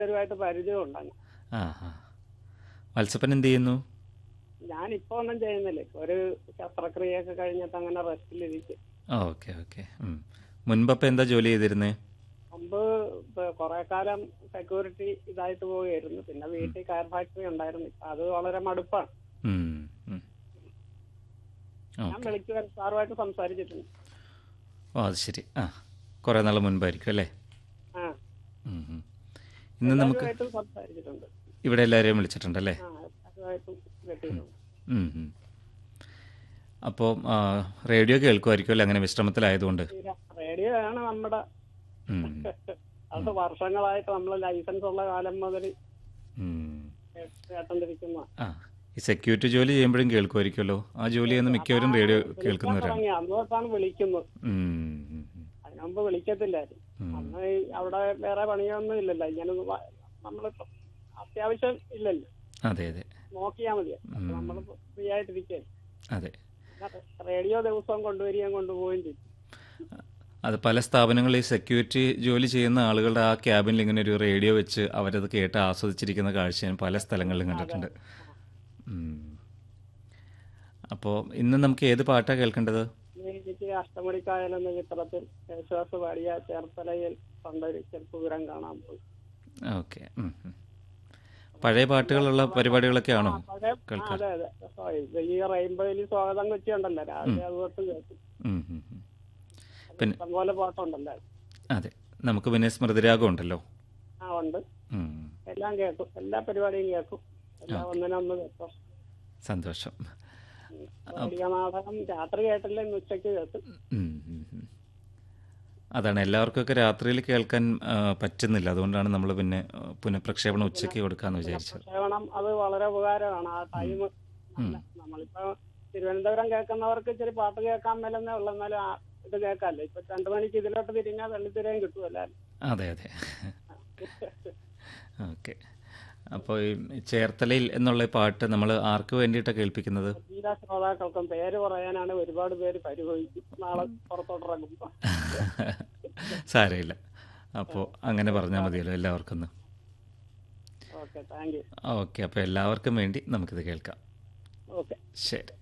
ഓരോരുത്തരുമായിട്ട് പരിചയമുണ്ട് അങ്ങ്. ആ ആ വത്സപ്പൻ എന്ത് ചെയ്യുന്നു ഞാനിപ്പോ ഒന്നും ചെയ്യുന്നില്ല ഇപ്പൊ ഒരു ശസ്ത്രക്രിയയൊക്കെ കഴിഞ്ഞിട്ട് അങ്ങനെ റെസ്റ്റിലിരിക്കും ഓക്കെ ഓക്കെ മുൻപപ്പം എന്താ ജോലി ചെയ്തിരുന്നേ മുമ്പ് ഇപ്പൊ കുറെ കാലം സെക്യൂരിറ്റി ഇതായിട്ട് പോവുകയായിരുന്നു പിന്നെ വീട്ടിൽ കയർ ഫാക്ടറി ഉണ്ടായിരുന്നു ഇപ്പൊ അത് വളരെ മടുപ്പാണ് ഉം, ഉം. ഞാൻ ഓക്കെ വിളിക്കുവാൻ സാറുമായിട്ട് സംസാരിച്ചിട്ടുണ്ട് ഓ അത് ശരി ആ കുറേ നാൾ മുൻപായിരിക്കും അല്ലേ ആ ഉം, ഉം. ഇന്ന് നമുക്ക് എല്ലാവരുമായിട്ടും സംസാരിച്ചിട്ടുണ്ട് ഇവിടെ എല്ലാവരെയും വിളിച്ചിട്ടുണ്ടല്ലേ ആ എല്ലാവരുമായിട്ടും കിട്ടിയിട്ടുണ്ട് ഉം, ഉം. അപ്പോൾ ആ, റേഡിയോ കേൾക്കുമായിരിക്കും അല്ലേ അങ്ങനെ വിശ്രമത്തിലായതുകൊണ്ട് റേഡിയോ ആണ് നമ്മുടെ ഉം, അത് വർഷങ്ങളായിട്ട് നമ്മൾ ലൈസൻസ് ഉള്ള കാലം മുതൽ ഉം. കേട്ടോണ്ടിരിക്കുന്ന ആ ഈ സെക്യൂരിറ്റി ജോലി ചെയ്യുമ്പോഴും കേൾക്കുമായിരിക്കുമല്ലോ ആ ജോലി ചെയ്യുന്ന മിക്കവരും റേഡിയോ കേൾക്കുന്നവരാണ് തുടങ്ങി അന്ന് തൊട്ടാണ് വിളിക്കുന്നത് ഉം, ഉം, ഉം. അതിനു മുമ്പ് വിളിക്കത്തില്ലായിരുന്നു ഉം. അന്ന് ഈ അവിടെ വേറെ പണിയൊന്നും ഇല്ലല്ലോ ഇങ്ങനെ നമ്മളിപ്പോ അത്യാവശ്യം ഇല്ലല്ലോ അതെ അതെ നോക്കിയാ മതി ഉം. നമ്മൾ ഫ്രീ ആയിട്ടിരിക്കേ അതെ റേഡിയോ ദിവസവും കൊണ്ടുവരികയും കൊണ്ടുപോവുകയും ചെയ്യും അത് പല സ്ഥാപനങ്ങളിൽ ഈ സെക്യൂരിറ്റി ജോലി ചെയ്യുന്ന ആളുകളുടെ ആ ക്യാബിനിൽ ഇങ്ങനെ ഒരു റേഡിയോ വെച്ച് അവരത് കേട്ട് ആസ്വദിച്ചിരിക്കുന്ന കാഴ്ച ഞാൻ പല സ്ഥലങ്ങളിലും കണ്ടിട്ടുണ്ട് അപ്പോൾ ഇന്ന് നമുക്ക് ഏത് പാട്ടാണ് കേൾക്കേണ്ടത് എനിക്ക് അഷ്ടമണിക്കായൽ എന്ന ചിത്രത്തിൽ യേശുദാസ് പാടിയ ചേർത്തലയിൽ പണ്ടൊരിക്കൽ പൂരം കാണാൻ പോയി ഓക്കെ പഴയ പാട്ടുകളുള്ള പരിപാടികളൊക്കെ ആണോ പഴയ- ആ, കേൾക്കാൻ അതെ അതെ ഓ, ഇത് ഈ റെയിൻബോയിൽ സ്വാഗതം കൊച്ചി ഉണ്ടല്ലോ രാവിലെ അതുകൊണ്ട് കേട്ടു ഉം, ഉം, ഉം. പിന്നെ- ഇഷ്ടംപോലെ പാട്ടുണ്ടല്ലോ അതെ നമുക്ക് പിന്നെ സ്മൃതിരാഗം ഉണ്ടല്ലോ ആ ഉണ്ട് ഉം. എല്ലാം കേൾക്കും എല്ലാ പരിപാടിയും കേൾക്കും എല്ലാം ഒന്നിനൊന്ന് കേൾക്കും സന്തോഷം റേഡിയോ നാടകം രാത്രി കേട്ടില്ല ഇന്ന് ഉച്ചയ്ക്ക് കേൾക്കും ഉം, ഉം, ഉം. അതാണ് എല്ലാവർക്കൊക്കെ രാത്രിയിൽ കേൾക്കാൻ ആ, പറ്റുന്നില്ല അതുകൊണ്ടാണ് നമ്മൾ പിന്നെ ആ, പുനഃപ്രക്ഷേപണം ഉച്ചയ്ക്ക് കൊടുക്കാന്ന് വിചാരിച്ചത് പ്രക്ഷേപണം അത് വളരെ ഉപകാരമാണ് ആ ടൈം നമ്മളിപ്പോ തിരുവനന്തപുരം കേൾക്കുന്നവർക്ക് ഇച്ചിരി പാട്ട് കേൾക്കാൻ മേലെന്നേ ഉള്ളൂ എന്നാലും ആ ഇത് കേൾക്കാമല്ലോ ഇപ്പൊ രണ്ടു മണിക്ക് ഇതിലോട്ട് തിരിഞ്ഞാൽ വെള്ളിത്തിരയും കിട്ടുമല്ലോ അതെ അതെ ഓക്കെ അപ്പോൾ ഈ ചേർത്തലയിൽ എന്നുള്ള ഈ പാട്ട് നമ്മൾ ആർക്ക് വേണ്ടിയിട്ടാണ് കേൾപ്പിക്കുന്നത് എല്ലാ ശ്രോതാക്കൾക്കും പേര് പറയാനാണ് ഒരുപാട് പേര് പരിഭവിക്കും നാളെ പുറത്തോട്ടിറങ്ങുമ്പോ സാരമില്ല അപ്പോൾ അങ്ങനെ പറഞ്ഞാൽ മതിയല്ലോ എല്ലാവർക്കും ഒന്ന് ഓക്കെ താങ്ക് യു ഓക്കെ അപ്പോൾ എല്ലാവർക്കും വേണ്ടി നമുക്കിത് കേൾക്കാം ഓക്കെ ശരി